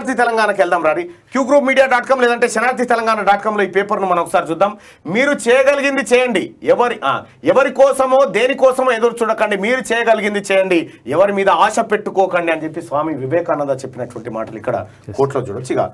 శనార్థి తెలంగాణకి వెళ్దాం రాడి Q group media dot com లేదంటే శనార్థి తెలంగాణ డాట్ కామ్లో ఈ పేపర్ను మనం ఒకసారి చూద్దాం మీరు చేయగలిగింది చేయండి ఎవరి ఆ, ఎవరి కోసమో దేనికోసమో ఎదురు చూడకండి మీరు చేయగలిగింది చేయండి ఎవరి మీద ఆశ పెట్టుకోకండి అని చెప్పి స్వామి వివేకానంద చెప్పినటువంటి మాటలు ఇక్కడ కోర్టులో చూడొచ్చు ఇక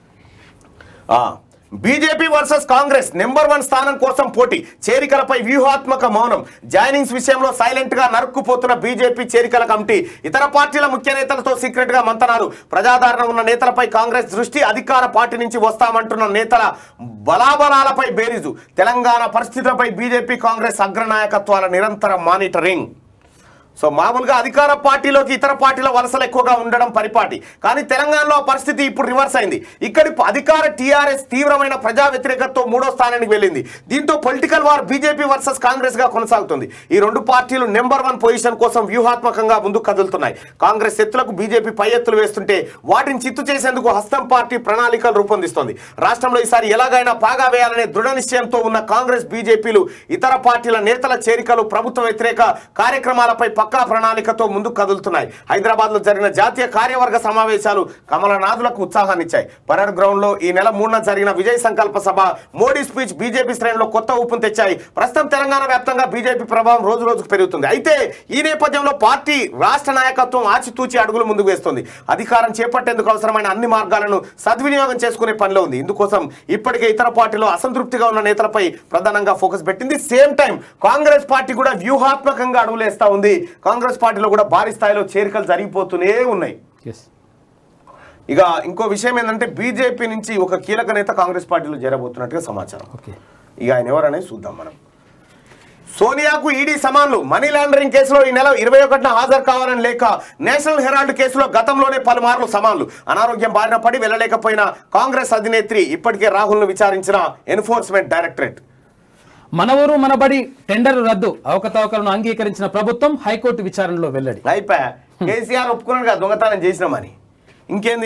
BJP versus Congress number one స్థానం కోసం పోటీ చేరికలపై వ్యూహాత్మక మౌనం జాయినింగ్స్ విషయంలో సైలెంట్ గా నరుక్కుపోతున్న బీజేపీ చేరికల కమిటీ ఇతర పార్టీల ముఖ్య నేతలతో సీక్రెట్ గా మంతనాలు ప్రజాదరణ ఉన్న నేతలపై కాంగ్రెస్ దృష్టి అధికార పార్టీ నుంచి వస్తామంటున్న నేతల బలాబలాలపై బేరీజు తెలంగాణ పరిస్థితులపై బీజేపీ కాంగ్రెస్ అగ్రనాయకత్వాల నిరంతర మానిటరింగ్ సో మామూలుగా అధికార పార్టీలోకి ఇతర పార్టీల వలసలు ఎక్కువగా ఉండడం పరిపాటి కానీ తెలంగాణలో ఆ పరిస్థితి ఇప్పుడు రివర్స్ అయింది ఇక్కడి అధికార టీఆర్ఎస్ తీవ్రమైన ప్రజా వ్యతిరేకతతో మూడో స్థానానికి వెళ్ళింది దీంతో political war BJP versus Congress గా కొనసాగుతుంది ఈ రెండు పార్టీలు నెంబర్ వన్ పొజిషన్ కోసం వ్యూహాత్మకంగా ముందుకు కదులుతున్నాయి కాంగ్రెస్ ఎత్తులకు బీజేపీ పై ఎత్తులు వేస్తుంటే వాటిని చిత్తు చేసేందుకు హస్తం పార్టీ ప్రణాళికలు రూపొందిస్తోంది రాష్ట్రంలో ఈసారి ఎలాగైనా పాగా వేయాలనే దృఢ నిశ్చయంతో ఉన్న కాంగ్రెస్ బీజేపీలు ఇతర పార్టీల నేతల చేరికలు ప్రభుత్వ వ్యతిరేక కార్యక్రమాలపై పక్కా ప్రణాళికతో ముందుకు కదులుతున్నాయి హైదరాబాద్ లో జరిగిన జాతీయ కార్యవర్గ సమావేశాలు కమలనాథులకు ఉత్సాహాన్నిచ్చాయి పరేడ్ గ్రౌండ్ లో ఈ నెల మూడున జరిగిన విజయ్ సంకల్ప సభ మోడీ స్పీచ్ బీజేపీ శ్రేణిలో కొత్త ఊపును తెచ్చాయి ప్రస్తుతం తెలంగాణ వ్యాప్తంగా బీజేపీ ప్రభావం రోజు రోజుకు పెరుగుతుంది అయితే ఈ నేపథ్యంలో పార్టీ రాష్ట్ర నాయకత్వం ఆచితూచి అడుగులు ముందుకు వేస్తుంది అధికారం చేపట్టేందుకు అవసరమైన అన్ని మార్గాలను సద్వినియోగం చేసుకునే పనిలో ఉంది ఇందుకోసం ఇప్పటికే ఇతర పార్టీలో అసంతృప్తిగా ఉన్న నేతలపై ప్రధానంగా ఫోకస్ పెట్టింది సేమ్ టైం కాంగ్రెస్ పార్టీ కూడా వ్యూహాత్మకంగా అడుగులేస్తా ఉంది కాంగ్రెస్ పార్టీలో కూడా భారీ స్థాయిలో చేరికలు జరిగిపోతూనే ఉన్నాయి ఎస్ ఇక ఇంకో విషయం ఏంటంటే బీజేపీ నుంచి ఒక కీలక నేత కాంగ్రెస్ పార్టీలో చేరబోతున్నట్టుగా సమాచారం ఓకే ఇక ఆయన ఎవరనేది చూద్దాం మనం సోనియాకు ఈడీ సమాన్లు మనీ లాండరింగ్ కేసులో ఈ నెల ఇరవై ఒకటిన హాజరు కావాలని లేక నేషనల్ హెరాల్డ్ కేసులో గతంలోనే పలుమార్లు సమాన్లు అనారోగ్యం బారిన పడి వెళ్ళలేకపోయిన కాంగ్రెస్ అధినేత్రి ఇప్పటికే రాహుల్ను విచారించిన ఎన్ఫోర్స్మెంట్ డైరెక్టరేట్ మన ఊరు మనబడి టెండర్ రద్దు అవకతవకలను అంగీకరించిన ప్రభుత్వం హైకోర్టు విచారణలో వెల్లడి అయిపోయా కేసీఆర్ ఒప్పుకున్నాడు కదా దొంగతనం చేసినామని ఇంకేంది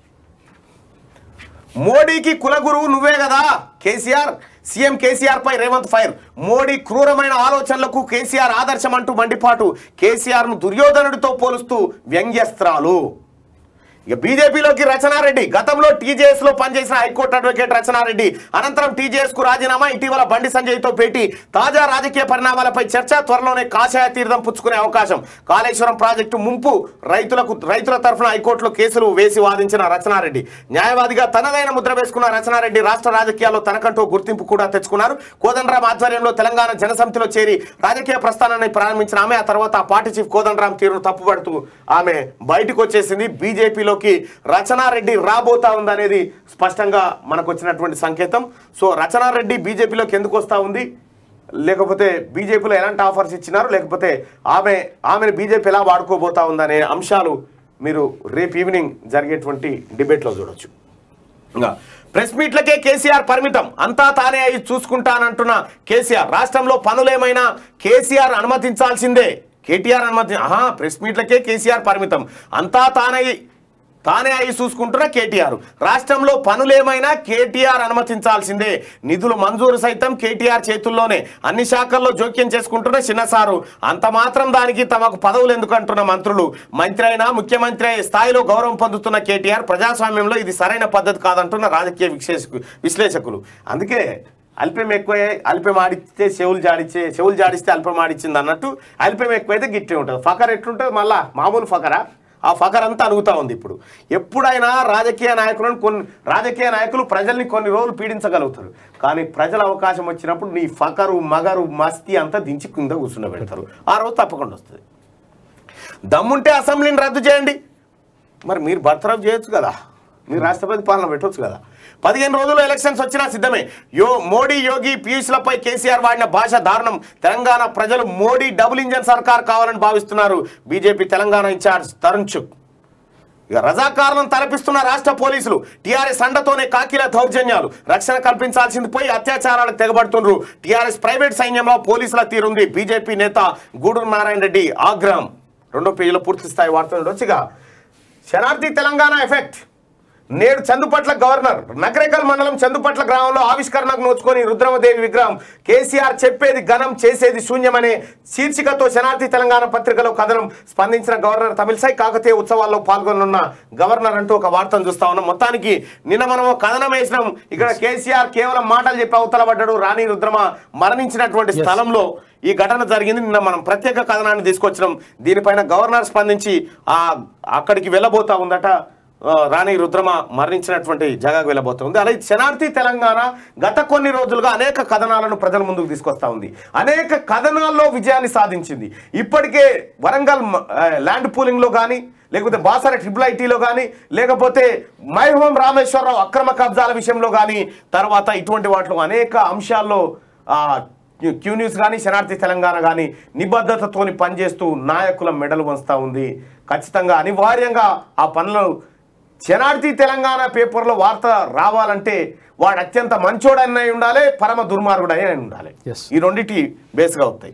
మోడీకి కులగురువు నువ్వే కదా కేసీఆర్ సీఎం కేసీఆర్ పై రేవంత్ ఫైర్ మోడీ క్రూరమైన ఆలోచనలకు కేసీఆర్ ఆదర్శం అంటూ మండిపాటు కేసీఆర్ ను దుర్యోధనుడితో పోలుస్తూ వ్యంగ్యస్త్రాలు ఇక బీజేపీలోకి రచనారెడ్డి గతంలో టీజేఎస్ లో పనిచేసిన హైకోర్టు అడ్వకేట్ రచనారెడ్డి అనంతరం టీజేఎస్ కు రాజీనామా ఇటీవల బండి సంజయ్ తో భేటీ తాజా రాజకీయ పరిణామాలపై చర్చ త్వరలోనే కాషాయ తీర్థం పుచ్చుకునే అవకాశం కాళేశ్వరం ప్రాజెక్టు ముంపు రైతులకు రైతుల తరఫున హైకోర్టులో కేసులు వేసి వాదించిన రచనారెడ్డి న్యాయవాదిగా తనదైన ముద్ర వేసుకున్న రచనారెడ్డి రాష్ట్ర రాజకీయాల్లో తనకంటూ గుర్తింపు కూడా తెచ్చుకున్నారు కోదండరాం ఆధ్వర్యంలో తెలంగాణ జనసమితిలో చేరి రాజకీయ ప్రస్థానాన్ని ప్రారంభించిన ఆమె ఆ తర్వాత ఆ పార్టీ చీఫ్ కోదండరాం తీరును తప్పుపడుతూ ఆమె బయటకు వచ్చేసింది బీజేపీలోకి రచనారెడ్డి రాబోతా ఉందనేది స్పష్టంగా మనకు వచ్చినటువంటి సంకేతం సో రచనారెడ్డి బీజేపీలోకి ఎందుకు వస్తా ఉంది లేకపోతే బీజేపీలో ఎలాంటి ఆఫర్స్ ఇచ్చినారు లేకపోతే ఆమె ఆమెను బీజేపీ ఎలా వాడుకోబోతా ఉందనే అంశాలు మీరు రేపు ఈవినింగ్ జరిగేటువంటి డిబేట్లో చూడొచ్చు ఇంకా ప్రెస్ మీట్లకే కేసీఆర్ పరిమితం అంతా తానే అయి చూసుకుంటానంటున్న కేసీఆర్ రాష్ట్రంలో పనులేమైనా కేసీఆర్ అనుమతించాల్సిందే కేటీఆర్ అనుమతి ఆహా ప్రెస్ మీట్లకే కేసీఆర్ పరిమితం అంతా తానే తానే అయి చూసుకుంటున్న కేటీఆర్ రాష్ట్రంలో పనులేమైనా కేటీఆర్ అనుమతించాల్సిందే నిధులు మంజూరు సైతం కేటీఆర్ చేతుల్లోనే అన్ని శాఖల్లో జోక్యం చేసుకుంటున్న చిన్నసారు అంత మాత్రం దానికి తమకు పదవులు ఎందుకు అంటున్న మంత్రులు మంత్రి అయినా ముఖ్యమంత్రి అయ్యే స్థాయిలో గౌరవం పొందుతున్న కేటీఆర్ ప్రజాస్వామ్యంలో ఇది సరైన పద్ధతి కాదంటున్న రాజకీయ విశ్లేషకు విశ్లేషకులు అందుకే అల్పం ఎక్కువే అల్పం ఆడిస్తే చెవులు జాడిచ్చే చెవులు జాడిస్తే అల్పం ఆడిచ్చింది అన్నట్టు అల్పం ఎక్కువైతే గిట్టే ఉంటుంది ఫకర్ ఎట్లుంటుంది మళ్ళా మామూలు ఫకరా ఆ ఫకర్ అంతా అడుగుతా ఉంది ఇప్పుడు ఎప్పుడైనా రాజకీయ నాయకులను కొన్ని రాజకీయ నాయకులు ప్రజల్ని కొన్ని రోజులు పీడించగలుగుతారు కానీ ప్రజల అవకాశం వచ్చినప్పుడు నీ ఫకరు మగరు మస్తి అంతా దించి కింద కూర్చుండబెడతారు ఆ రోజు తప్పకుండా వస్తుంది దమ్ముంటే అసెంబ్లీని రద్దు చేయండి మరి మీరు బర్తరఫ్ చేయొచ్చు కదా మీరు రాష్ట్రపతి పాలన పెట్టొచ్చు కదా పదిహేను రోజుల్లో ఎలక్షన్స్ వచ్చినా సిద్ధమే యో మోడీ యోగి పీయూష్లపై కేసీఆర్ వాడిన భాష దారుణం తెలంగాణ ప్రజలు మోడీ డబుల్ ఇంజన్ సర్కార్ కావాలని భావిస్తున్నారు బీజేపీ తెలంగాణ ఇన్ఛార్జ్ తరుణ్ చుక్ ఇక రజాకారులను తలపిస్తున్న రాష్ట్ర పోలీసులు టీఆర్ఎస్ అండతోనే కాకిల దౌర్జన్యాలు రక్షణ కల్పించాల్సింది పోయి అత్యాచారాలకు తెగబడుతుండ్రు టీఆర్ఎస్ ప్రైవేట్ సైన్యంలో పోలీసుల తీరుంది బీజేపీ నేత గూడూరు నారాయణ రెడ్డి ఆగ్రహం రెండో పేజీలో పూర్తి స్థాయి వార్తలు వచ్చి ఇక శనార్థి తెలంగాణ ఎఫెక్ట్ నేడు చందుపట్ల గవర్నర్ నకరేకల్ మండలం చందుపట్ల గ్రామంలో ఆవిష్కరణకు నోచుకొని రుద్రమదేవి విగ్రహం కేసీఆర్ చెప్పేది ఘనం చేసేది శూన్యమనే శీర్షికతో శనార్థి తెలంగాణ పత్రికలో కథనం స్పందించిన గవర్నర్ తమిళసై కాకతీయ ఉత్సవాల్లో పాల్గొనున్న గవర్నర్ అంటూ ఒక వార్తను చూస్తా ఉన్నాం మొత్తానికి నిన్న మనం ఒక కథనం వేసినాం ఇక్కడ కేసీఆర్ కేవలం మాటలు చెప్పి అవతల పడ్డాడు రాణి రుద్రమ మరణించినటువంటి స్థలంలో ఈ ఘటన జరిగింది నిన్న మనం ప్రత్యేక కథనాన్ని తీసుకొచ్చినాం దీనిపైన గవర్నర్ స్పందించి ఆ అక్కడికి వెళ్ళబోతా ఉందట ఆ, రాణి రుద్రమ మరణించినటువంటి జగాకు వెళ్ళబోతుంది అలాగే శనార్థి తెలంగాణ గత కొన్ని రోజులుగా అనేక కథనాలను ప్రజల ముందుకు తీసుకొస్తా ఉంది అనేక కథనాల్లో విజయాన్ని సాధించింది ఇప్పటికే వరంగల్ మ- ఆ, ల్యాండ్ పూలింగ్లో కానీ లేకపోతే బాసర ట్రిపుల్ ఐటీలో కానీ లేకపోతే మైహోం రామేశ్వరరావు అక్రమ కబ్జాల విషయంలో కానీ తర్వాత ఇటువంటి వాటిలో అనేక అంశాల్లో ఆ, క్యూ- క్యూ న్యూస్ కానీ శనార్థి తెలంగాణ కానీ నిబద్ధతతోని పనిచేస్తూ నాయకుల మెడలు వంచుతా ఉంది ఖచ్చితంగా అనివార్యంగా ఆ పనులు శనార్థి తెలంగాణ పేపర్లో వార్త రావాలంటే వాడు అత్యంత మంచోడని ఉండాలి పరమ దుర్మార్గుడని ఉండాలి Yes. ఈ రెండిటి బేస్గా అవుతాయి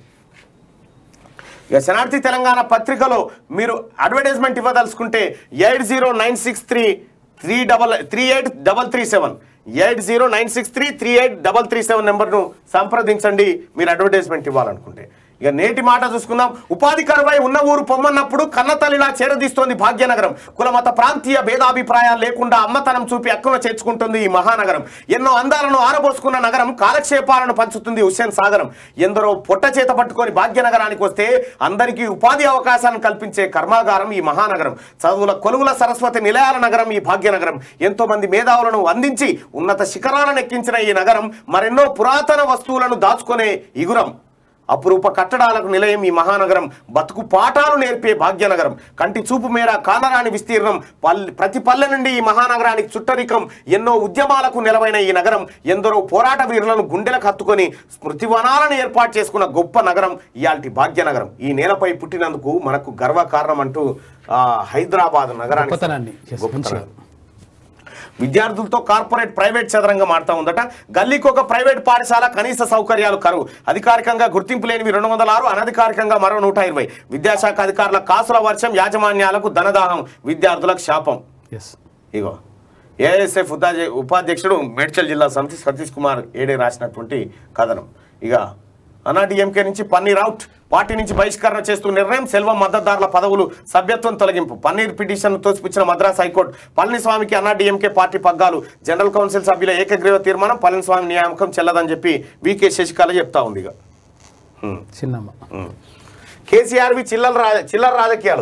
ఇక శనార్థి తెలంగాణ పత్రికలో మీరు అడ్వర్టైజ్మెంట్ ఇవ్వదలుచుకుంటే eight zero nine six three three double three eight double three seven eight zero nine six three three eight double three seven నెంబర్ను సంప్రదించండి మీరు అడ్వర్టైజ్మెంట్ ఇవ్వాలనుకుంటే ఇక నేటి మాట చూసుకుందాం ఉపాధి కరువై ఉన్న ఊరు పొమ్మన్నప్పుడు కన్నతల్లిలా చేరదీస్తోంది భాగ్యనగరం కులమత ప్రాంతీయ భేదాభిప్రాయాలు లేకుండా అమ్మతనం చూపి అక్కున చేర్చుకుంటుంది ఈ మహానగరం ఎన్నో అందాలను ఆరబోసుకున్న నగరం కాలక్షేపాలను పంచుతుంది హుస్సేన్ సాగరం ఎందరో పొట్ట చేత పట్టుకొని భాగ్యనగరానికి వస్తే అందరికీ ఉపాధి అవకాశాలను కల్పించే కర్మాగారం ఈ మహానగరం చదువుల కొలువుల సరస్వతి నిలయాల నగరం ఈ భాగ్యనగరం ఎంతో మంది మేధావులను అందించి ఉన్నత శిఖరాలను ఎక్కించిన ఈ నగరం మరెన్నో పురాతన వస్తువులను దాచుకునే ఇగురం అపురూప కట్టడాలకు నిలయం ఈ మహానగరం బతుకు పాఠాలు నేర్పే భాగ్యనగరం కంటి చూపు మేర కానరాని విస్తీర్ణం పల్లె ప్రతి పల్లె నుండి ఈ మహానగరానికి చుట్టరికం ఎన్నో ఉద్యమాలకు నిలవైన ఈ నగరం ఎందరో పోరాట వీరులను గుండెలకు హత్తుకొని స్మృతివనాలను ఏర్పాటు చేసుకున్న గొప్ప నగరం ఇయాల్టి భాగ్యనగరం ఈ నేలపై పుట్టినందుకు మనకు గర్వకారణం అంటూ ఆ, హైదరాబాద్ నగరానికి గొప్పతనాన్ని yes, గొప్పతనం. మంచిగా. విద్యార్థులతో కార్పొరేట్ ప్రైవేట్ చదరంగం ఆడుతూ ఉందట గల్లీకి ఒక ప్రైవేట్ పాఠశాల కనీస సౌకర్యాలు కరువు అధికారికంగా గుర్తింపు లేనివి రెండు వందల ఆరు అనధికారికంగా మరో నూట ఇరవై విద్యాశాఖ అధికారుల కాసుల వర్షం యాజమాన్యాలకు ధనదాహం విద్యార్థులకు శాపం ఎస్ ఇగో ఏఎస్ఎఫ్ ఉపాధ్య ఉపాధ్యక్షుడు మేడ్చల్ జిల్లా సమితి సతీష్ కుమార్ ఏడే రాసినటువంటి కథనం ఇక అన్నాడీఎంకే నుంచి పన్నీర్ అవుట్ పార్టీ నుంచి బహిష్కరణ చేస్తూ నిర్ణయం సెల్వం మద్దతుదారుల పదవులు సభ్యత్వం తొలగింపు పన్నీర్ పిటిషన్ తోసిపుచ్చిన మద్రాస్ హైకోర్టు పళనిస్వామికి అన్నాడీఎంకే పార్టీ పగ్గాలు జనరల్ కౌన్సిల్ సభ్యుల ఏకగ్రీవ తీర్మానం పళనిస్వామి నియామకం చెల్లదని చెప్పి వికే శశికళ చెప్తా ఉంది ఇక హ్మ్. చిన్నమ్మ కేసీఆర్వి చిల్లర రాజ చిల్లర రాజకీయాలు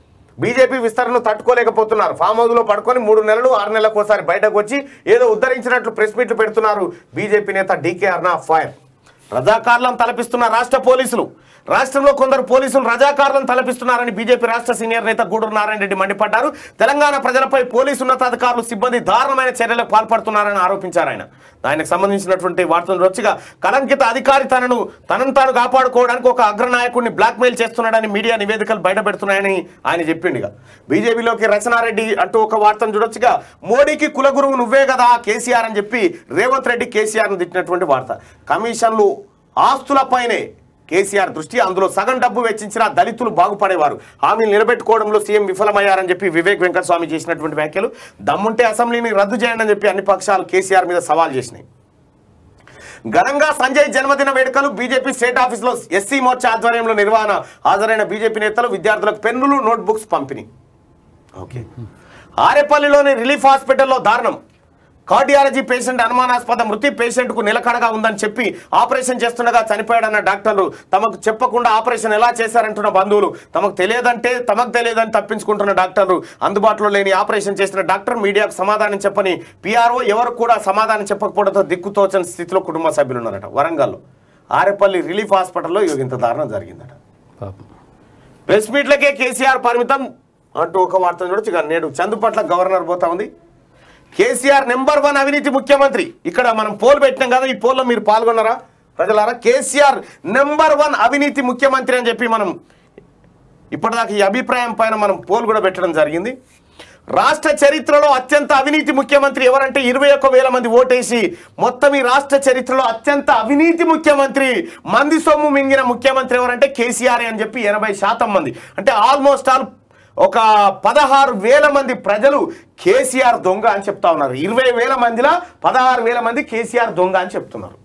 బీజేపీ విస్తరణను తట్టుకోలేకపోతున్నారు ఫామ్ హౌస్లో పడుకొని మూడు నెలలు ఆరు నెలలకు ఒకసారి బయటకు వచ్చి ఏదో ఉద్ధరించినట్లు ప్రెస్ మీట్లు పెడుతున్నారు బీజేపీ నేత డీకే అర్నా ఫైర్ రజాకారులను తలపిస్తున్న రాష్ట్ర పోలీసులు రాష్ట్రంలో కొందరు పోలీసులు రజాకారులను తలపిస్తున్నారని బీజేపీ రాష్ట్ర సీనియర్ నేత గూడూరు నారాయణ రెడ్డి మండిపడ్డారు తెలంగాణ ప్రజలపై పోలీసు ఉన్నతాధికారులు సిబ్బంది దారుణమైన చర్యలకు పాల్పడుతున్నారని ఆరోపించారు ఆయన ఆయనకు సంబంధించినటువంటి వార్తలు రొచ్చిగా కలంకిత అధికారి తనను తనను తాను కాపాడుకోవడానికి ఒక అగ్రనాయకుడిని బ్లాక్మెయిల్ చేస్తున్నాడని మీడియా నివేదికలు బయటపెడుతున్నాయని ఆయన చెప్పిండిగా బీజేపీలోకి రచనారెడ్డి అంటూ ఒక వార్తను చూడొచ్చుగా మోడీకి కులగురువు నువ్వే కదా కేసీఆర్ అని చెప్పి రేవంత్ రెడ్డి కేసీఆర్ను తిట్టినటువంటి వార్త కమిషన్లు ఆస్తులపైనే కేసీఆర్ దృష్టి అందులో సగం డబ్బు వెచ్చించిన దళితులు బాగుపడేవారు హామీలు నిలబెట్టుకోవడంలో సీఎం విఫలమయ్యారని చెప్పి వివేక్ వెంకటస్వామి చేసినటువంటి వ్యాఖ్యలు దమ్ముంటే అసెంబ్లీని రద్దు చేయండి అని చెప్పి అన్ని పక్షాలు కేసీఆర్ మీద సవాల్ చేసినాయి ఘనంగా సంజయ్ జన్మదిన వేడుకలు బీజేపీ స్టేట్ ఆఫీస్లో ఎస్సీ మోర్చా ఆధ్వర్యంలో నిర్వహణ హాజరైన బీజేపీ నేతలు విద్యార్థులకు పెన్నులు నోట్బుక్స్ పంపిణీ ఓకే ఆరేపల్లిలోని రిలీఫ్ హాస్పిటల్లో దారుణం కార్డియాలజీ పేషెంట్ అనుమానాస్పద మృతి పేషెంట్కు నిలకడగా ఉందని చెప్పి ఆపరేషన్ చేస్తుండగా చనిపోయాడన్న డాక్టర్లు తమకు చెప్పకుండా ఆపరేషన్ ఎలా చేశారంటున్న బంధువులు తమకు తెలియదంటే తమకు తెలియదని తప్పించుకుంటున్న డాక్టర్లు అందుబాటులో లేని ఆపరేషన్ చేసిన డాక్టర్ మీడియాకు సమాధానం చెప్పని పిఆర్ఓ ఎవరు కూడా సమాధానం చెప్పకపోవడంతో దిక్కుతోచని స్థితిలో కుటుంబ సభ్యులు ఉన్నారట వరంగల్లో ఆరేపల్లి రిలీఫ్ హాస్పిటల్లో ఇగో ఇంత దారుణం జరిగిందట పాపం ప్రెస్ మీట్లకే కేసీఆర్ పరిమితం అంటూ ఒక వార్త చూడొచ్చు ఇక నేడు చందుపట్ల గవర్నర్ పోతా ఉంది కేసీఆర్ నెంబర్ వన్ అవినీతి ముఖ్యమంత్రి ఇక్కడ మనం పోల్ పెట్టినాం కదా ఈ పోల్లో మీరు పాల్గొన్నారా ప్రజలారా కేసీఆర్ నెంబర్ వన్ అవినీతి ముఖ్యమంత్రి అని చెప్పి మనం ఇప్పటిదాకా ఈ అభిప్రాయం పైన మనం పోల్ కూడా పెట్టడం జరిగింది రాష్ట్ర చరిత్రలో అత్యంత అవినీతి ముఖ్యమంత్రి ఎవరంటే ఇరవై ఒక్క వేల మంది ఓటేసి మొత్తం ఈ రాష్ట్ర చరిత్రలో అత్యంత అవినీతి ముఖ్యమంత్రి మంది సొమ్ము మింగిన ముఖ్యమంత్రి ఎవరంటే కేసీఆర్ అని చెప్పి ఎనభై శాతం మంది అంటే ఆల్మోస్ట్ ఆల్ ఒక పదహారు వేల మంది ప్రజలు కేసీఆర్ దొంగ అని చెప్తా ఉన్నారు ఇరవై వేల మందిలో పదహారు వేల మంది కేసీఆర్ దొంగ అని చెప్తున్నారు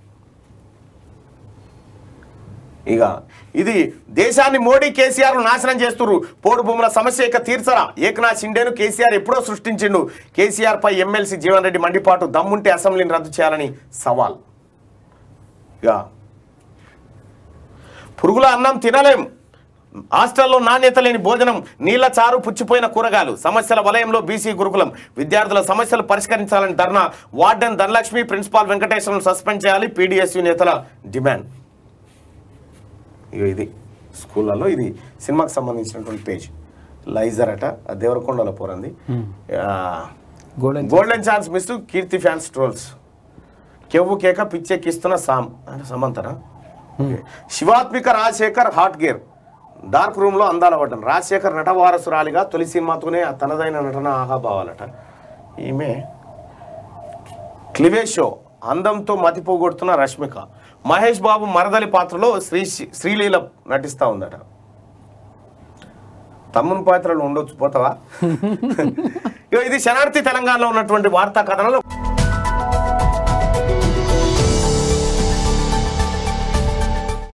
ఇక ఇది దేశాన్ని మోడీ కేసీఆర్ నాశనం చేస్తున్నారు పోడు భూముల సమస్య ఇక తీర్చరా ఏకనాథ్ షిండేను కేసీఆర్ ఎప్పుడో సృష్టించిండు కేసీఆర్ పై ఎమ్మెల్సీ జీవన్ రెడ్డి మండిపాటు దమ్ముంటే అసెంబ్లీని రద్దు చేయాలని సవాల్ ఇక పురుగుల అన్నం తినలేం హాస్టల్లో నాణ్యత లేని భోజనం నీళ్ల చారు పుచ్చిపోయిన కూరగాయలు సమస్యల వలయంలో బీసీ గురుకులం విద్యార్థుల సమస్యలు పరిష్కరించాలని dharna warden Dhanalakshmi principal Venkateswaram suspend చేయాలి పీడీఎస్యూ నేతల డిమాండ్ ఇగో ఇది స్కూళ్ళలో ఇది సినిమాకి సంబంధించినటువంటి పేజ్ లైజర్ అట ఆ దేవరకొండలో పోరంది ఆ, golden golden chance miss Keerthi fans trolls కెవ్వు కేక పిచ్చెక్కిస్తున్న సామ్ అంటే సమంతనా okay. Shivathmika Rajasekhar hot gear dark room లో అందాల పడ్డం రాజశేఖర్ నట వారసురాలిగా తొలి సినిమాతోనే ఆ తనదైన నటన ఆహాభావాలట ఈమె క్లివే షో అందంతో మతిపోగొడుతున్న రష్మిక మహేష్ బాబు మరదలి పాత్రలో శ్రీ శ్రీలీల నటిస్తా ఉందట తమ్ముని పాత్రలు ఉండొచ్చు పోతావా ఇగో ఇది శనార్థి తెలంగాణలో ఉన్నటువంటి వార్తా కథనాలు